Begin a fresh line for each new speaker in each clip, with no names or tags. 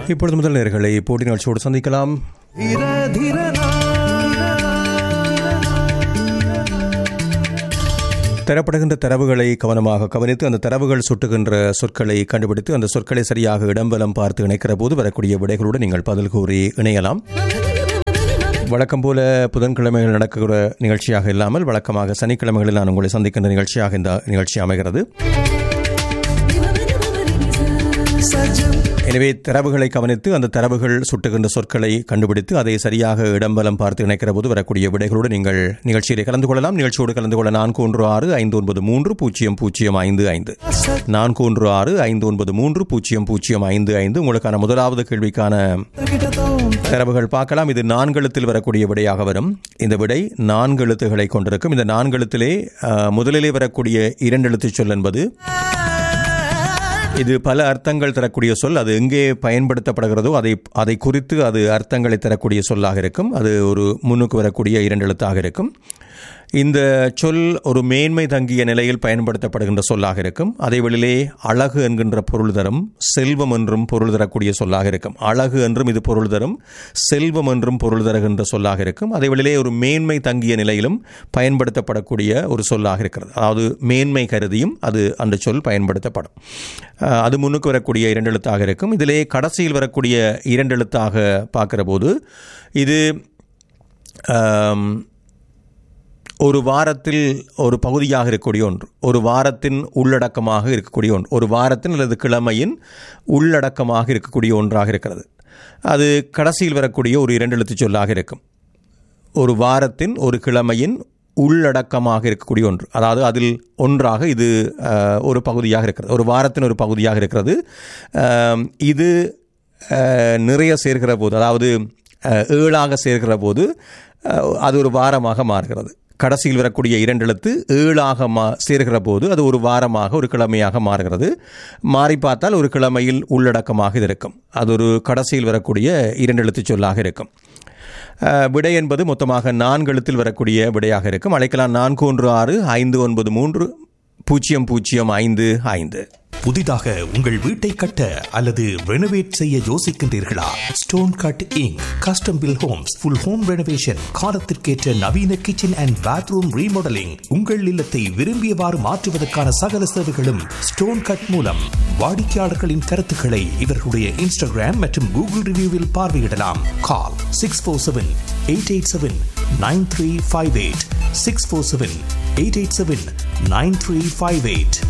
இப்பொழுது முதல் நேர்களை போட்டி நிகழ்ச்சியோடு சந்திக்கலாம்
தீர தீரனா
தரப்படுகின்ற தரவுகளை கவனமாக கவனித்து அந்த தரவுகள் சுட்டுகின்ற சொற்களை கண்டுபிடித்து அந்த சொற்களை சரியாக இடம்பலம் பார்த்து இணைக்கிற போது வரக்கூடிய விடைகளோடு நீங்கள் பதில் கூறி இணையலாம் வழக்கம் போல புதன்கிழமைகள் நடக்கிற நிகழ்ச்சியாக இல்லாமல் வழக்கமாக சனிக்கிழமைகளில் நான் உங்களை சந்திக்கின்ற நிகழ்ச்சியாக இந்த நிகழ்ச்சி அமைகிறது
சஜம்
எனவே தரவுகளை கவனித்து அந்த தரவுகள் சுட்டுகின்ற சொற்களை கண்டுபிடித்து அதை சரியாக இடம்பலம் பார்த்து இணைக்கிற போது வரக்கூடிய விடைகளோடு நீங்கள் நிகழ்ச்சியிலே கலந்து கொள்ளலாம் நிகழ்ச்சியோடு கலந்து கொள்ள நான்கு ஒன்று ஆறு ஐந்து ஒன்பது மூன்று பூஜ்ஜியம் பூஜ்ஜியம் ஐந்து ஐந்து நான்கு ஒன்று ஆறு ஐந்து ஒன்பது மூன்று பூஜ்ஜியம் பூஜ்ஜியம் ஐந்து ஐந்து உங்களுக்கான முதலாவது கேள்விக்கான
கிட்டத்தோம்
தரவுகள் பார்க்கலாம் இது நான்கெழுத்தில் வரக்கூடிய விடையாக வரும் இந்த விடை நான்கு எழுத்துக்களை கொண்டிருக்கும் இந்த நான்கெழுத்திலே அஹ், முதலிலே வரக்கூடிய இரண்டு எழுத்து சொல் என்பது இது பல அர்த்தங்கள் தரக்கூடிய சொல் அது எங்கே பயன்படுத்தப்படுகிறதோ அதை அதை குறித்து அது அர்த்தங்களை தரக்கூடிய சொல்லாக இருக்கும் அது ஒரு முன்னுக்கு வரக்கூடிய இரண்டு எழுத்தாக இருக்கும் இந்த சொல் ஒரு மேன்மை தங்கிய நிலையில் பயன்படுத்தப்படுகின்ற சொல்லாக இருக்கும் அதே வேளையிலே அழகு என்கின்ற பொருள் தரும் செல்வம் என்றும் பொருள் தரக்கூடிய சொல்லாக இருக்கும் அழகு என்றும் இது பொருள் தரும் செல்வம் என்றும் பொருள் தருகின்ற சொல்லாக இருக்கும் அதே வேளையிலே ஒரு மேன்மை தங்கிய நிலையிலும் பயன்படுத்தப்படக்கூடிய ஒரு சொல்லாக இருக்கிறது அதாவது மேன்மை கருதியும் அது அந்த சொல் பயன்படுத்தப்படும் அஹ், அது முன்னுக்கு வரக்கூடிய இரண்டு எழுத்தாக இருக்கும் இதிலே கடைசியில் வரக்கூடிய இரண்டு எழுத்தாக பார்க்கிற போது இது ஆம், ஒரு வாரத்தில் ஒரு பகுதியாக இருக்கக்கூடிய ஒன்று ஒரு வாரத்தின் உள்ளடக்கமாக இருக்கக்கூடிய ஒன்று ஒரு வாரத்தின் அல்லது கிழமையின் உள்ளடக்கமாக இருக்கக்கூடிய ஒன்றாக இருக்கிறது அது கடைசியில் வரக்கூடிய ஒரு இரண்டு எழுத்துச் சொல்லாக இருக்கும் ஒரு வாரத்தின் ஒரு கிழமையின் உள்ளடக்கமாக இருக்கக்கூடிய ஒன்று அதாவது அதில் ஒன்றாக இது அஹ், ஒரு பகுதியாக இருக்கிறது ஒரு வாரத்தின் ஒரு பகுதியாக இருக்கிறது அம், இது அஹ், நிறைய சேர்க்கிற போது அதாவது அஹ், ஏழாக சேர்க்கிற போது அஹ், அது ஒரு வாரமாக மாறுகிறது கடைசியில் வரக்கூடிய இரண்டு எழுத்து ஏழாக மா சேர்கிற போது அது ஒரு வாரமாக ஒரு கிழமையாக மாறுகிறது மாறி பார்த்தால் ஒரு கிழமையில் உள்ளடக்கமாக இது இருக்கும் அது ஒரு கடைசியில் வரக்கூடிய இரண்டு எழுத்துச் சொல்லாக இருக்கும் அஹ், விடை என்பது மொத்தமாக நான்கு எழுத்தில் வரக்கூடிய விடையாக இருக்கும் அழைக்கலாம் நான்கு ஒன்று ஆறு ஐந்து ஒன்பது மூன்று பூஜ்ஜியம் பூஜ்ஜியம் ஐந்து ஐந்து
புதிதாக உங்கள் வீட்டை கட்ட அல்லது ரெனோவேட் செய்ய யோசிக்கின்றீர்களா stone cut inc custom build homes full home renovation காலத்திற்கேற்ற நவீன கிச்சன் அண்ட் பாத்ரூம் ரீமாடலிங் உங்கள் இல்லத்தை விரும்பியவாறு மாற்றுவதற்கான சகல சேவைகளும் ஸ்டோன் கட் மூலம் வாடிக்கையாளர்களின் கருத்துக்களை இவர்களுடைய இன்ஸ்டாகிராம் மற்றும் கூகுள் ரிவ்யூவில் பார்வையிடலாம் call six four seven eight eight seven nine three five eight six four seven eight eight seven nine three five eight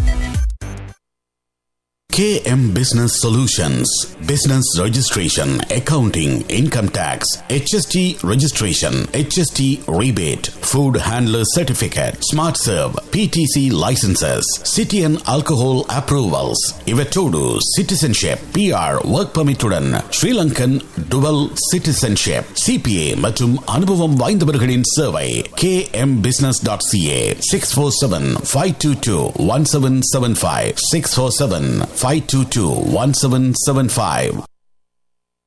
KM Business Solutions Business Registration, Accounting, Income Tax, HST Registration, HST Rebate, Food Handler Certificate, Smart Serve, PTC Licenses, City and Alcohol Approvals, Ivetodu Citizenship, PR Work Permit உடன் Sri Lankan Dual Citizenship, CPA மற்றும் அனுபவம் வாய்ந்தவர்களின் சேவை kmbusiness.ca 647-522-1775 647-522-1775